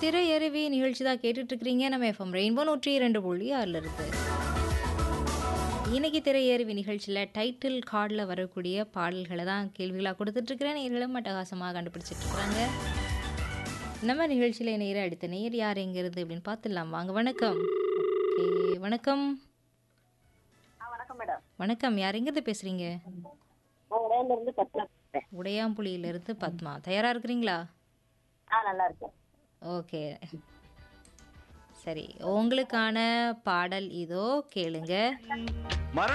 திரையருவி நிகழ்ச்சி தான் கேட்டுட்டு இருக்கிறீங்க நம்ம எஃப்எம் ரெயின்போ நூற்றி இரண்டு புள்ளி ஆறில் இருக்கு இன்னைக்கு திரையருவி நிகழ்ச்சியில் டைட்டில் கார்டில் வரக்கூடிய பாடல்களை தான் கேள்விகளாக கொடுத்துட்ருக்கிறேன் நேர்களும் அட்டகாசமாக கண்டுபிடிச்சிட்டு இருக்கிறாங்க நம்ம நிகழ்ச்சியில் நேர அடுத்த நேர் யார் எங்கிறது அப்படின்னு பார்த்துடலாம் வாங்க வணக்கம் ஓகே வணக்கம் ஆ வணக்கம் மேடம் வணக்கம் யார் எங்கேருந்து பேசுகிறீங்க நான் உடையில இருந்து பத்மா பேசுறேன் உடையாம்புலியிலிருந்து பத்மா தயாராக இருக்கிறீங்களா ஆ நல்லா இருக்கேன் ஓகே சரி உங்களுக்கான பாடல் இதோ கேளுங்க